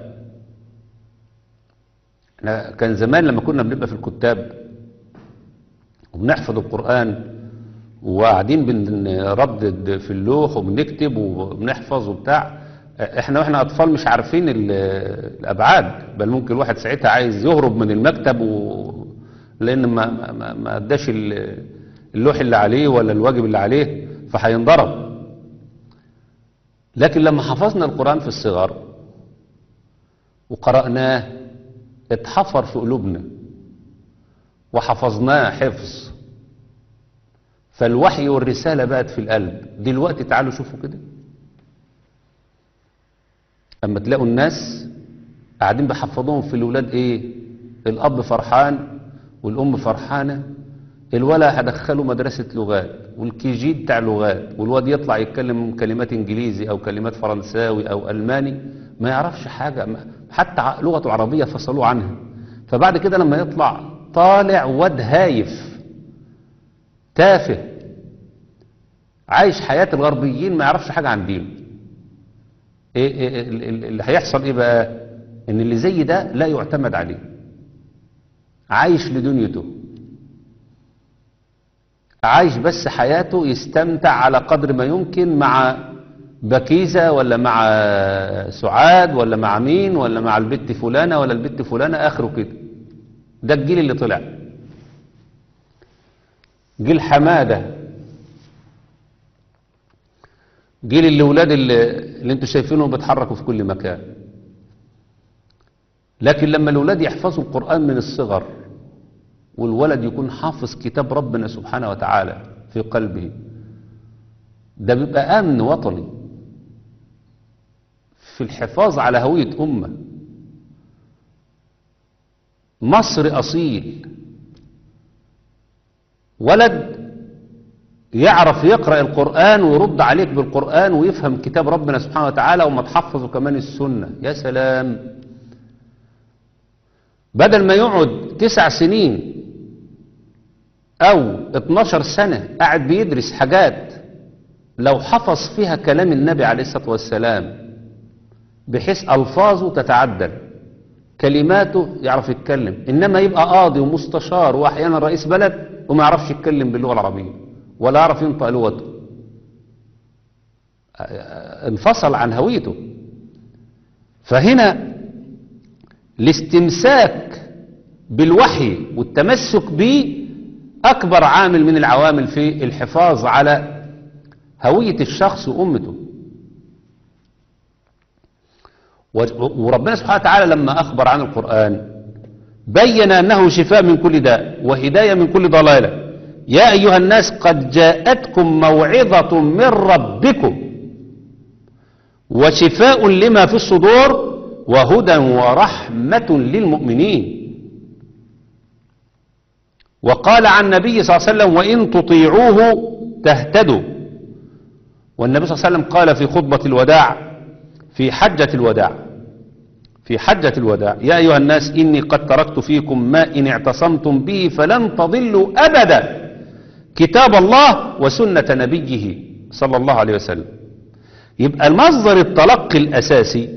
احنا كان زمان لما كنا بنبقى في الكتاب وبنحفظ القرآن وقاعدين بنردد في اللوح وبنكتب وبنحفظ وبتاع احنا واحنا اطفال مش عارفين ال- الابعاد بل ممكن الواحد ساعتها عايز يهرب من المكتب و... لان ما ما ما- ما اداش ال- اللوح اللي عليه ولا الواجب اللي عليه فهينضرب لكن لما حفظنا القرآن في الصغر وقرأناه اتحفر في قلوبنا وحفظناه حفظ فالوحي والرسالة بقت في القلب دلوقتي تعالوا شوفوا كده اما تلاقوا الناس قاعدين بيحفظوهم في الولاد ايه الاب فرحان والام فرحانه الولا هدخله مدرسه لغات والكي جي بتاع لغات والواد يطلع يتكلم كلمات انجليزي او كلمات فرنساوي او الماني ما يعرفش حاجه ما- حتى ع- لغته العربيه فصلوه عنها فبعد كده لما يطلع طالع واد هايف تافه عايش حياه الغربيين ما يعرفش حاجه عن دينه إيه إيه ال- ال- اللي هيحصل ايه بقى ان اللي زي ده لا يعتمد عليه عايش لدنيته عايش بس حياته يستمتع على قدر ما يمكن مع بكيزة ولا مع سعاد ولا مع مين ولا مع البت فلانة ولا البت فلانة آخره كده ده الجيل اللي طلع جيل حمادة جيل الأولاد اللي, اللي انتوا شايفينهم بيتحركوا في كل مكان لكن لما الأولاد يحفظوا القرآن من الصغر والولد يكون حافظ كتاب ربنا سبحانه وتعالى في قلبه ده بيبقى أمن وطني في الحفاظ على هوية أمة مصري أصيل ولد يعرف يقرأ القرآن ويرد عليك بالقرآن ويفهم كتاب ربنا سبحانه وتعالى وما تحفظه كمان السنة يا سلام بدل ما يقعد تسع سنين أو 12 سنة قاعد بيدرس حاجات لو حفظ فيها كلام النبي عليه الصلاة والسلام بحيث ألفاظه تتعدل كلماته يعرف يتكلم إنما يبقى قاضي ومستشار وأحيانا رئيس بلد وما يعرفش يتكلم باللغة العربية ولا يعرف ينطق لغته انفصل عن هويته فهنا الاستمساك بالوحي والتمسك به أكبر عامل من العوامل في الحفاظ على هوية الشخص وأمته وربنا سبحانه وتعالى لما أخبر عن القرآن بين أنه شفاء من كل داء وهداية من كل ضلالة يا أيها الناس قد جاءتكم موعظة من ربكم وشفاء لما في الصدور وهدى ورحمة للمؤمنين وقال عن النبي صلى الله عليه وسلم وإن تطيعوه تهتدوا والنبي صلى الله عليه وسلم قال في خطبة الوداع في حجة الوداع في حجة الوداع يا أيها الناس إني قد تركت فيكم ما إن اعتصمتم به فلن تضلوا أبدا كتاب الله وسنة نبيه صلى الله عليه وسلم يبقى المصدر التلقي الأساسي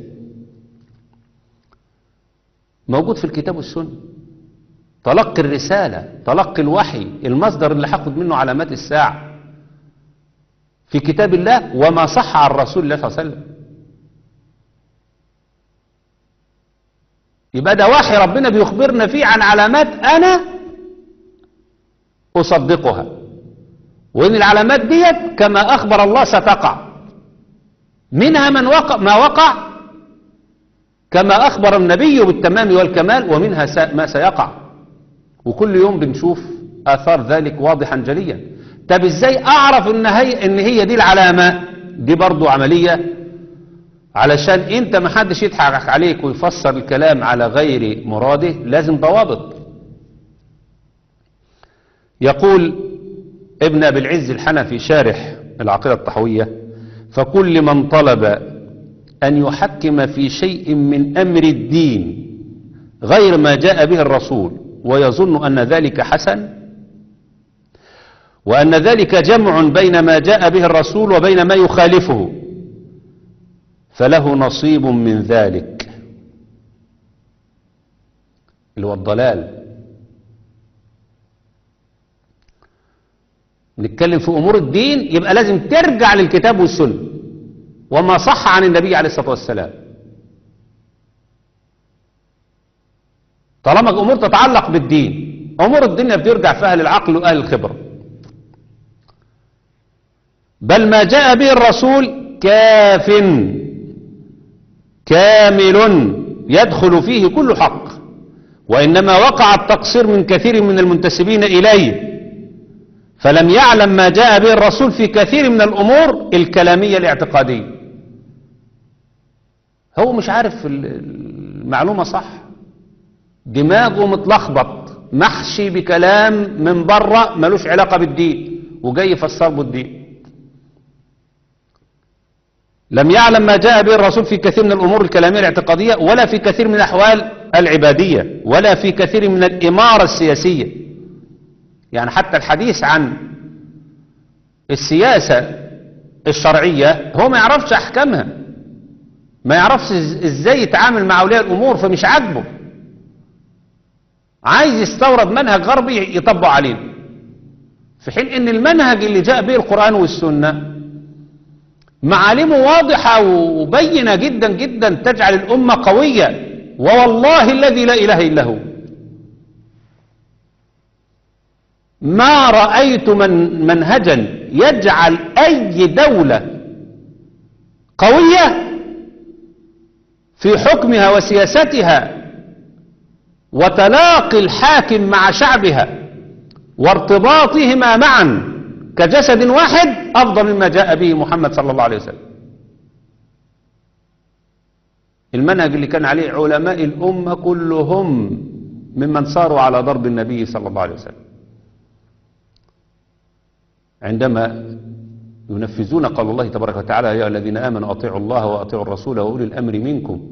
موجود في الكتاب والسنة تلقي الرسالة تلقي الوحي المصدر اللي هاخد منه علامات الساعة في كتاب الله وما صح عن رسول الله صلى الله عليه وسلم يبقى ده وحي ربنا بيخبرنا فيه عن علامات أنا أصدقها وإن العلامات ديت كما أخبر الله ستقع منها من وقع ما وقع كما أخبر النبي بالتمام والكمال ومنها ما سيقع وكل يوم بنشوف آثار ذلك واضحا جليا طب ازاي أعرف إن هي, إن هي دي العلامة دي برضو عملية علشان انت ما حدش يضحك عليك ويفسر الكلام على غير مراده لازم ضوابط يقول ابن ابي العز الحنفي شارح العقيدة الطحوية فكل من طلب أن يحكم في شيء من أمر الدين غير ما جاء به الرسول ويظن أن ذلك حسن وأن ذلك جمع بين ما جاء به الرسول وبين ما يخالفه فله نصيب من ذلك اللي هو الضلال نتكلم في أمور الدين يبقى لازم ترجع للكتاب والسنة وما صح عن النبي عليه الصلاة والسلام طالما أمور تتعلق بالدين أمور الدنيا بترجع فيها للعقل وأهل الخبرة بل ما جاء به الرسول كاف كامل يدخل فيه كل حق وإنما وقع التقصير من كثير من المنتسبين إليه فلم يعلم ما جاء به الرسول في كثير من الأمور الكلامية الاعتقادية هو مش عارف المعلومة صح دماغه متلخبط محشي بكلام من بره ملوش علاقة بالدين وجاي يفسر به الدين لم يعلم ما جاء به الرسول في كثير من الأمور الكلامية الاعتقادية ولا في كثير من الأحوال العبادية ولا في كثير من الإمارة السياسية يعني حتى الحديث عن السياسة الشرعية هو ما يعرفش أحكامها ما يعرفش إزاي يتعامل مع أولياء الأمور فمش عاجبه عايز يستورد منهج غربي يطبق علينا في حين ان المنهج اللي جاء به القرآن والسنة معالمه واضحة وبينة جدا جدا تجعل الأمة قوية ووالله الذي لا إله إلا هو ما رأيت من منهجا يجعل أي دولة قوية في حكمها وسياستها وتلاقي الحاكم مع شعبها وارتباطهما معا كجسد واحد أفضل مما جاء به محمد صلى الله عليه وسلم المنهج اللي كان عليه علماء الأمة كلهم ممن صاروا على ضرب النبي صلى الله عليه وسلم عندما ينفذون قول الله تبارك وتعالى يا أيها الذين آمنوا أطيعوا الله وأطيعوا الرسول وأولي الأمر منكم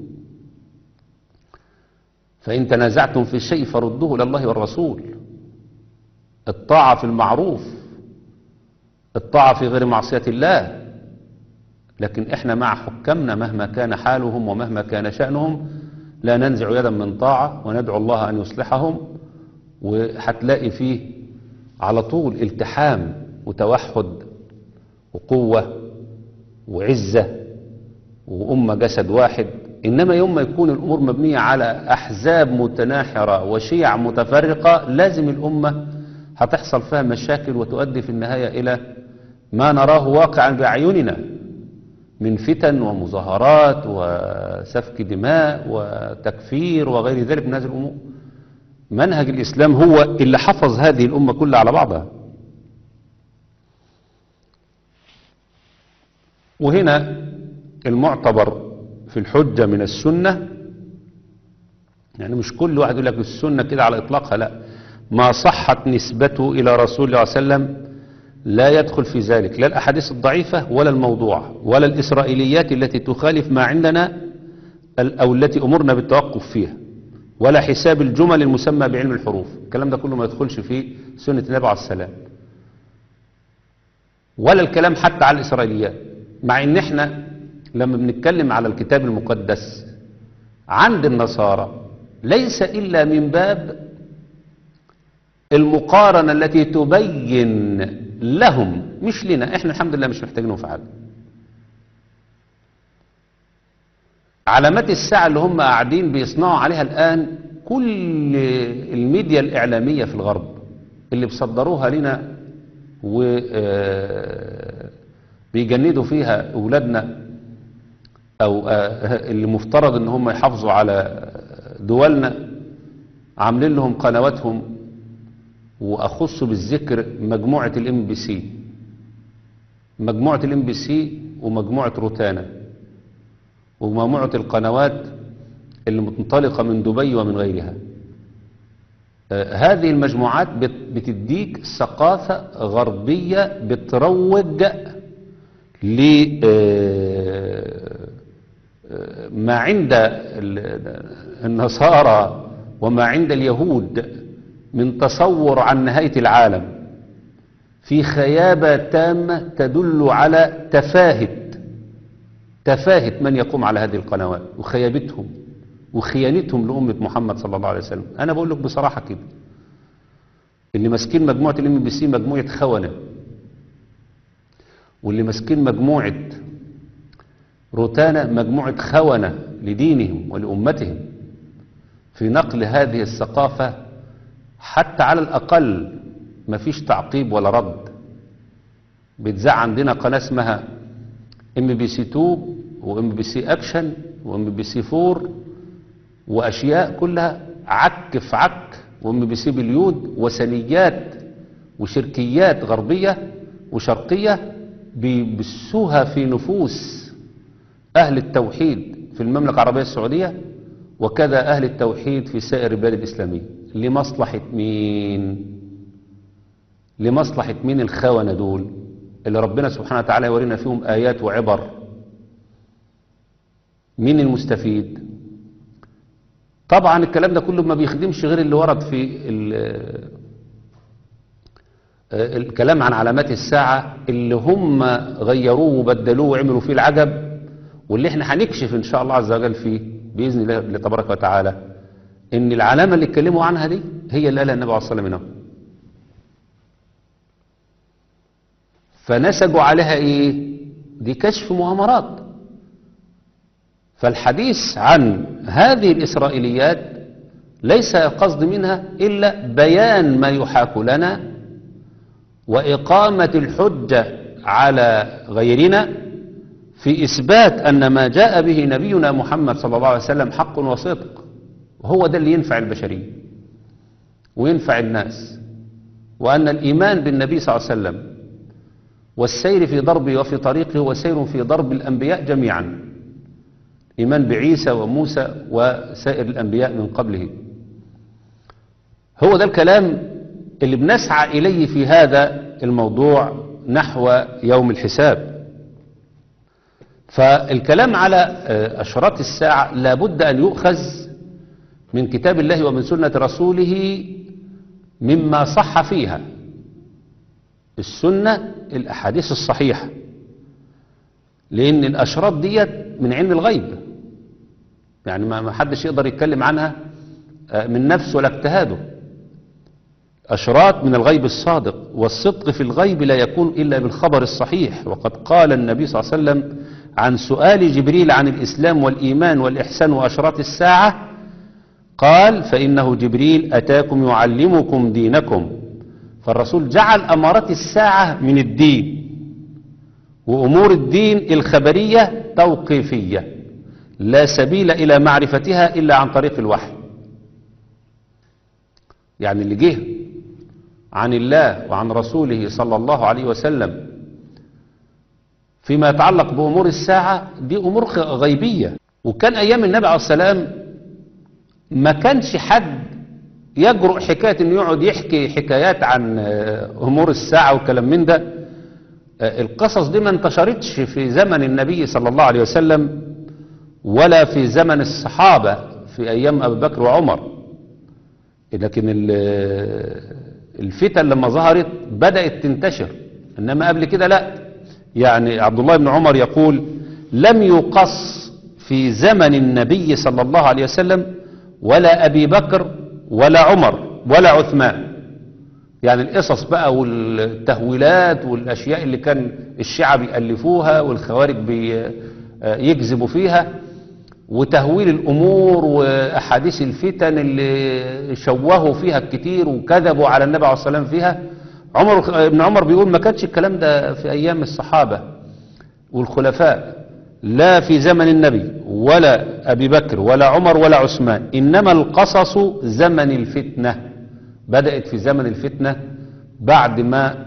فإن تنازعتم في شيء فردوه إلى الله والرسول الطاعة في المعروف الطاعة في غير معصية الله لكن احنا مع حكامنا مهما كان حالهم ومهما كان شأنهم لا ننزع يدا من طاعة وندعو الله أن يصلحهم وهتلاقي فيه على طول التحام وتوحد وقوة وعزة وأمة جسد واحد إنما يوم ما يكون الأمور مبنية على أحزاب متناحرة وشيع متفرقة لازم الأمة هتحصل فيها مشاكل وتؤدي في النهاية إلى ما نراه واقعا بأعيننا من فتن ومظاهرات وسفك دماء وتكفير وغير ذلك من هذه الأمور منهج الإسلام هو اللي حفظ هذه الأمة كلها على بعضها وهنا المعتبر في الحجة من السنة يعني مش كل واحد يقول لك السنة كده على إطلاقها لا ما صحت نسبته إلى رسول الله صلى الله عليه وسلم لا يدخل في ذلك لا الأحاديث الضعيفة ولا الموضوع ولا الإسرائيليات التي تخالف ما عندنا أو التي أمرنا بالتوقف فيها ولا حساب الجمل المسمى بعلم الحروف الكلام ده كله ما يدخلش في سنة النبي عليه السلام ولا الكلام حتى على الإسرائيليات مع ان احنا لما بنتكلم على الكتاب المقدس عند النصارى ليس إلا من باب المقارنة التي تبين لهم مش لنا احنا الحمد لله مش محتاجينهم في حاجة علامات الساعة اللي هم قاعدين بيصنعوا عليها الآن كل الميديا الإعلامية في الغرب اللي بصدروها لنا و بيجندوا فيها أولادنا أو اللي مفترض ان هم يحافظوا على دولنا عاملين لهم قنواتهم وأخص بالذكر مجموعة الام بي سي مجموعة الام بي سي ومجموعة روتانا ومجموعة القنوات اللي منطلقة من دبي ومن غيرها آه هذه المجموعات بتديك ثقافة غربية بتروج ل ما عند النصارى وما عند اليهود من تصور عن نهاية العالم في خيابة تامة تدل على تفاهة تفاهة من يقوم على هذه القنوات وخيابتهم وخيانتهم لأمة محمد صلى الله عليه وسلم أنا بقول لك بصراحة كده اللي ماسكين مجموعة الام بي سي مجموعة خونة واللي ماسكين مجموعة روتانا مجموعة خونة لدينهم ولأمتهم في نقل هذه الثقافة حتى على الأقل مفيش تعقيب ولا رد بتذاع عندنا قناة اسمها ام بي سي 2 وام بي سي اكشن وام بي سي 4 واشياء كلها عك في عك وام بي سي باليود وثنيات وشركيات غربية وشرقية بيبثوها في نفوس أهل التوحيد في المملكة العربية السعودية وكذا أهل التوحيد في سائر البلاد الإسلامية لمصلحة مين لمصلحة مين الخونة دول اللي ربنا سبحانه وتعالى يورينا فيهم آيات وعبر مين المستفيد طبعا الكلام ده كله ما بيخدمش غير اللي ورد في الكلام عن علامات الساعة اللي هم غيروه وبدلوه وعملوا فيه العجب واللي احنا هنكشف ان شاء الله عز وجل فيه بإذن الله تبارك وتعالى ان العلامة اللي اتكلموا عنها دي هي اللي قالها النبي عليه الصلاة والسلام فنسجوا عليها ايه دي كشف مؤامرات فالحديث عن هذه الإسرائيليات ليس قصد منها إلا بيان ما يحاك لنا وإقامة الحجة على غيرنا في إثبات أن ما جاء به نبينا محمد صلى الله عليه وسلم حق وصدق وهو ده اللي ينفع البشرية وينفع الناس وأن الإيمان بالنبي صلى الله عليه وسلم والسير في ضربه وفي طريقه هو سير في ضرب الأنبياء جميعا إيمان بعيسى وموسى وسائر الأنبياء من قبله هو ده الكلام اللي بنسعى إليه في هذا الموضوع نحو يوم الحساب فالكلام على آه، أشراط الساعة لابد أن يؤخذ من كتاب الله ومن سنة رسوله مما صح فيها السنة الأحاديث الصحيحة لأن الأشراط ديت من علم الغيب يعني ما ما حدش يقدر يتكلم عنها آه، من نفسه ولا اجتهاده أشراط من الغيب الصادق والصدق في الغيب لا يكون إلا بالخبر الصحيح وقد قال النبي صلى الله عليه وسلم عن سؤال جبريل عن الإسلام والإيمان والإحسان وأشراط الساعة قال فإنه جبريل أتاكم يعلمكم دينكم فالرسول جعل أمارات الساعة من الدين وأمور الدين الخبرية توقيفية لا سبيل إلى معرفتها إلا عن طريق الوحي يعني اللي جه عن الله وعن رسوله صلى الله عليه وسلم فيما يتعلق بأمور الساعة دي أمور خ- غيبية وكان أيام النبي عليه السلام ما كانش حد يجرؤ حكاية انه يقعد يحكي حكايات عن آه، أمور الساعة وكلام من ده آه، القصص دي ما انتشرتش في زمن النبي صلى الله عليه وسلم ولا في زمن الصحابة في أيام أبي بكر وعمر لكن ال- الفتن لما ظهرت بدأت تنتشر إنما قبل كده لا يعني عبد الله بن عمر يقول لم يقص في زمن النبي صلى الله عليه وسلم ولا أبي بكر ولا عمر ولا عثمان يعني القصص بقى والتهويلات والأشياء اللي كان الشيعة بيألفوها والخوارج بيجذبوا فيها وتهويل الأمور وأحاديث الفتن اللي شوهوا فيها كتير وكذبوا على النبي عليه الصلاة والسلام فيها عمر ابن عمر بيقول ما كانش الكلام ده في أيام الصحابة والخلفاء لا في زمن النبي ولا أبي بكر ولا عمر ولا عثمان إنما القصص زمن الفتنة بدأت في زمن الفتنة بعد ما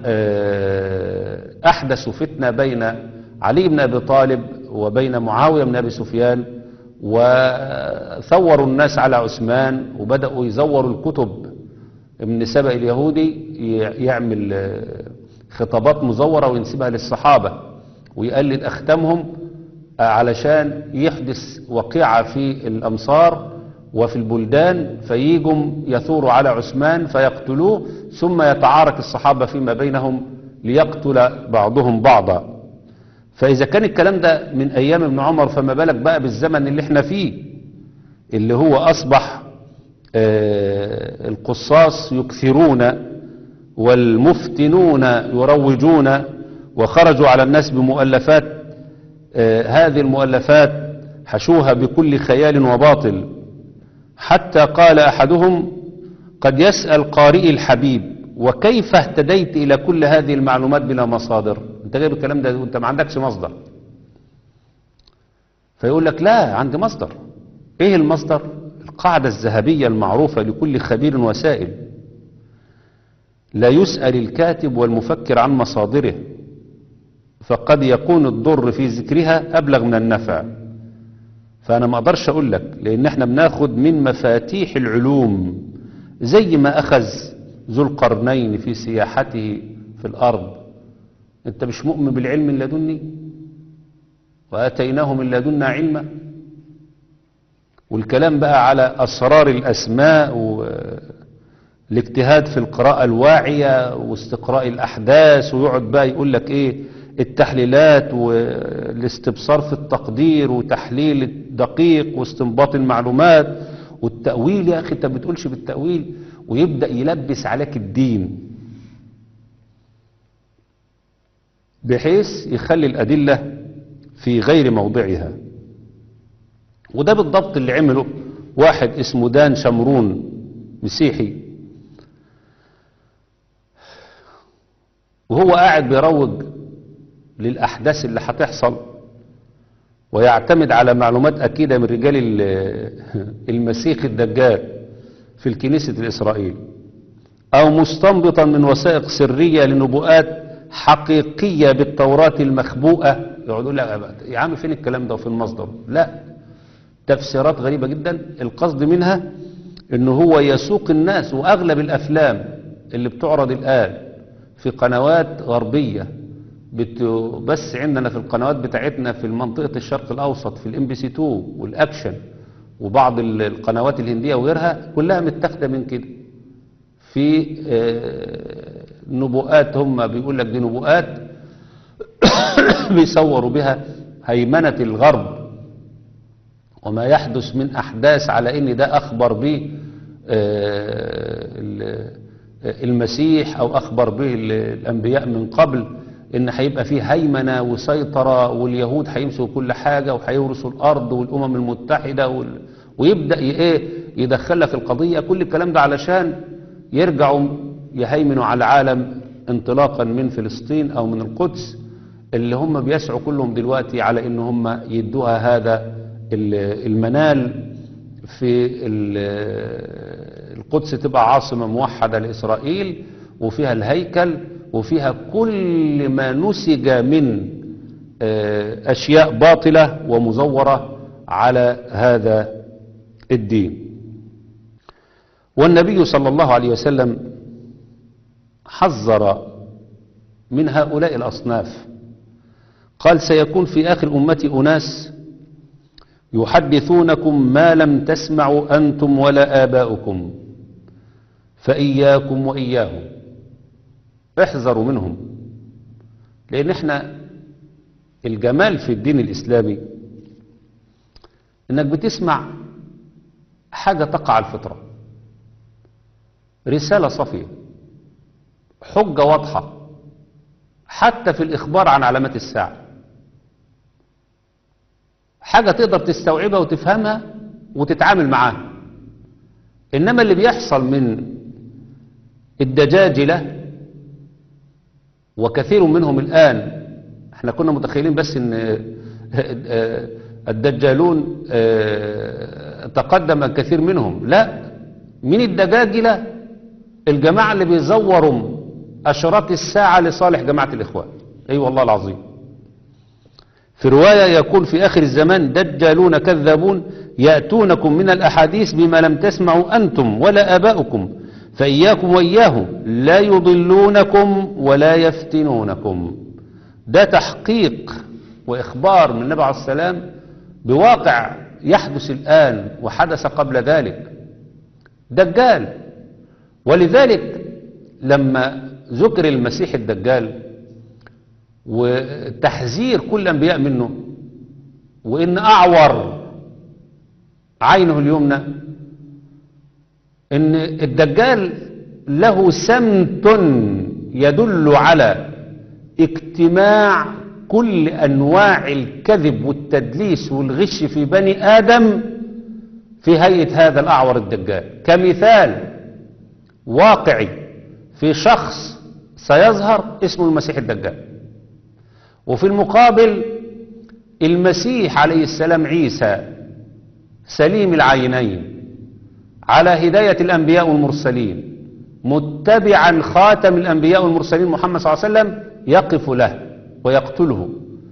آه، أحدثوا فتنة بين علي بن أبي طالب وبين معاوية بن أبي سفيان وثوروا الناس على عثمان وبدأوا يزوروا الكتب ابن سبأ اليهودي ي- يعمل آه، خطابات مزورة وينسبها للصحابة ويقلد أختامهم آه، علشان يحدث وقيعة في الأمصار وفي البلدان فييجوا يثوروا على عثمان فيقتلوه ثم يتعارك الصحابة فيما بينهم ليقتل بعضهم بعضا فإذا كان الكلام ده من أيام ابن عمر فما بالك بقى بالزمن اللي احنا فيه اللي هو أصبح آه، القصاص يكثرون والمفتنون يروجون وخرجوا على الناس بمؤلفات آه، هذه المؤلفات حشوها بكل خيال وباطل حتى قال أحدهم قد يسأل قارئ الحبيب وكيف اهتديت إلى كل هذه المعلومات بلا مصادر انت جايب الكلام ده وانت ما عندكش مصدر فيقول لك لا عندي مصدر ايه المصدر القاعدة الذهبية المعروفة لكل خبير وسائل لا يسأل الكاتب والمفكر عن مصادره فقد يكون الضر في ذكرها أبلغ من النفع فأنا ما أقدرش أقول لك لأن احنا بناخد من مفاتيح العلوم زي ما أخذ ذو القرنين في سياحته في الأرض أنت مش مؤمن بالعلم اللدني وآتيناه من لدنا علما والكلام بقى على أسرار الأسماء والاجتهاد في القراءة الواعية واستقراء الأحداث ويقعد بقى يقول لك إيه التحليلات والاستبصار في التقدير وتحليل الدقيق واستنباط المعلومات والتأويل يا أخي أنت ما بتقولش بالتأويل ويبدأ يلبس عليك الدين بحيث يخلي الأدلة في غير موضعها وده بالضبط اللي عمله واحد اسمه دان شمرون مسيحي وهو قاعد بيروج للأحداث اللي هتحصل ويعتمد على معلومات أكيدة من رجال المسيح الدجال في الكنيسة الإسرائيل أو مستنبطا من وثائق سرية لنبوءات حقيقية بالتوراة المخبوءة يقعدوا لا يا عم فين الكلام ده وفين المصدر لا تفسيرات غريبة جدا القصد منها انه هو يسوق الناس واغلب الافلام اللي بتعرض الان في قنوات غربية بت- بس عندنا في القنوات بتاعتنا في منطقة الشرق الاوسط في الام بي سي 2 والاكشن وبعض ال- القنوات الهندية وغيرها كلها متاخدة من كده في آه، نبوءات هم بيقول لك دي نبوءات بيصوروا بها هيمنة الغرب وما يحدث من أحداث على إن ده أخبر به آه، ال- المسيح أو أخبر به ال- الأنبياء من قبل إن هيبقى فيه هيمنة وسيطرة واليهود هيمسكوا كل حاجة وهيورثوا الأرض والأمم المتحدة وال... ويبدأ ي- إيه يدخلها في القضية كل الكلام ده علشان يرجعوا يهيمنوا على العالم انطلاقا من فلسطين أو من القدس اللي هم بيسعوا كلهم دلوقتي على ان هم يدوها هذا ال- المنال في ال- القدس تبقى عاصمة موحدة لإسرائيل وفيها الهيكل وفيها كل ما نسج من آه، أشياء باطلة ومزورة على هذا الدين والنبي صلى الله عليه وسلم حذر من هؤلاء الأصناف قال سيكون في آخر أمتي أناس يحدثونكم ما لم تسمعوا أنتم ولا آباؤكم فإياكم وإياهم احذروا منهم لأن احنا الجمال في الدين الإسلامي انك بتسمع حاجة تقع على الفطرة رسالة صفية حجة واضحة حتى في الإخبار عن علامات الساعة حاجة تقدر تستوعبها وتفهمها وتتعامل معاها إنما اللي بيحصل من الدجاجلة وكثير منهم الآن احنا كنا متخيلين بس ان الدجالون تقدم كثير منهم لا من الدجاجلة الجماعة اللي بيزوروا أشراط الساعة لصالح جماعة الإخوان أي أيوة والله العظيم في رواية يقول في آخر الزمان دجالون كذابون يأتونكم من الأحاديث بما لم تسمعوا أنتم ولا آباؤكم فإياكم وإياهم لا يضلونكم ولا يفتنونكم ده تحقيق وإخبار من النبي عليه السلام بواقع يحدث الآن وحدث قبل ذلك دجال ولذلك لما ذكر المسيح الدجال وتحذير كل أنبياء منه وإن أعور عينه اليمنى إن الدجال له سمت يدل على اجتماع كل أنواع الكذب والتدليس والغش في بني آدم في هيئة هذا الأعور الدجال كمثال واقعي في شخص سيظهر اسمه المسيح الدجال وفي المقابل المسيح عليه السلام عيسى سليم العينين على هداية الأنبياء والمرسلين متبعا خاتم الأنبياء والمرسلين محمد صلى الله عليه وسلم يقف له ويقتله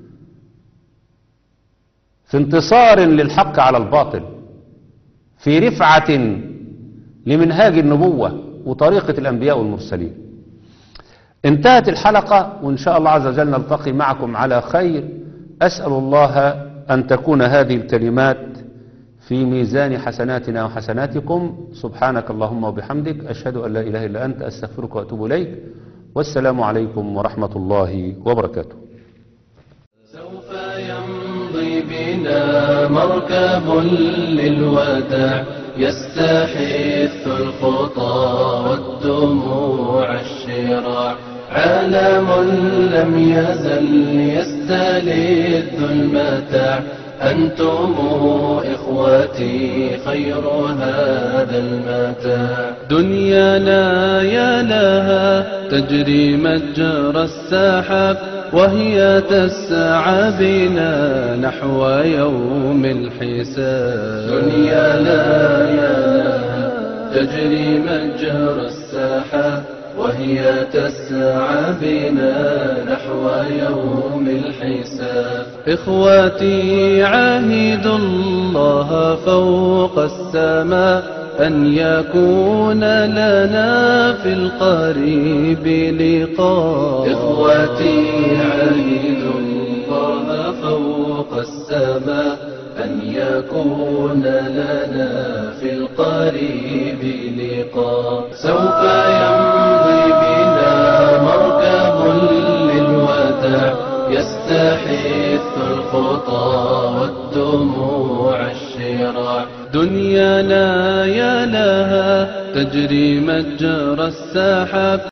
في انتصار للحق على الباطل في رفعة لمنهاج النبوة وطريقة الأنبياء والمرسلين انتهت الحلقة وإن شاء الله عز وجل نلتقي معكم على خير أسأل الله أن تكون هذه الكلمات في ميزان حسناتنا وحسناتكم سبحانك اللهم وبحمدك أشهد أن لا إله إلا أنت أستغفرك وأتوب إليك والسلام عليكم ورحمة الله وبركاته سوف يمضي بنا مركب للوداع يستحث الخطى والدموع الشراع عالم لم يزل يستلذ المتاع أنتم إخوتي خير هذا المتاع دنيانا يا لها تجري مجرى السحاب وهي تسعى بنا نحو يوم الحساب دنيانا يا لها تجري مجرى السحاب وهي تسعى بنا نحو يوم الحساب إخواتي عاهدوا الله فوق السماء أن يكون لنا في القريب لقاء إخوتي عاهدوا الله فوق السماء أن يكون لنا في القريب لقاء سوف يمضي بنا مركب للوداع يستحث الخطى والدموع الشراع دنيانا يا لها تجري مجرى السحاب